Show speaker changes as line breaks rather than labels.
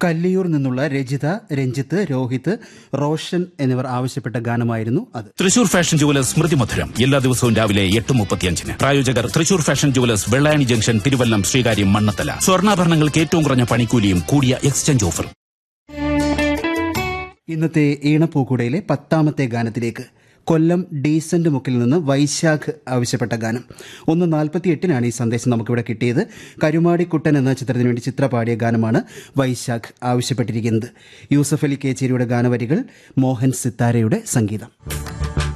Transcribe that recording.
കല്ലിയൂർ നിന്നുള്ള രജിത രഞ്ജിത്ത് രോഹിത് റോഷൻ എന്നിവർ ആവശ്യപ്പെട്ട ഗാനമായിരുന്നു അത്
തൃശൂർ ഫാഷൻ ജുവലേഴ്സ് സ്മൃതി മധുരം എല്ലാ ദിവസവും രാവിലെ എട്ട് മുപ്പത്തിയഞ്ചിന് പ്രായോജകർ Thrissur fashion jewellers Vellayani junction Thiruvallam Sreekaryam Mannanthala സ്വർണ്ണാഭരണങ്ങൾക്ക് ഏറ്റവും കുറഞ്ഞ പണിക്കൂലിയും കൂടിയ എക്സ്ചേഞ്ച് ഓഫർ
ഇന്നത്തെ ഈണപ്പൂക്കുടയിലെ പത്താമത്തെ ഗാനത്തിലേക്ക് കൊല്ലം ഡീസന്റ് മുക്കിൽ നിന്ന് വൈശാഖ് ആവശ്യപ്പെട്ട ഗാനം ഒന്ന് നാൽപ്പത്തി എട്ടിനാണ് ഈ സന്ദേശം നമുക്കിവിടെ കിട്ടിയത് കരുമാടിക്കുട്ടൻ എന്ന ചിത്രത്തിന് വേണ്ടി ചിത്ര പാടിയ ഗാനമാണ് വൈശാഖ് ആവശ്യപ്പെട്ടിരിക്കുന്നത് യൂസഫ് അലി കേച്ചേരിയുടെ ഗാനവരികൾ മോഹൻ സിത്താരയുടെ സംഗീതം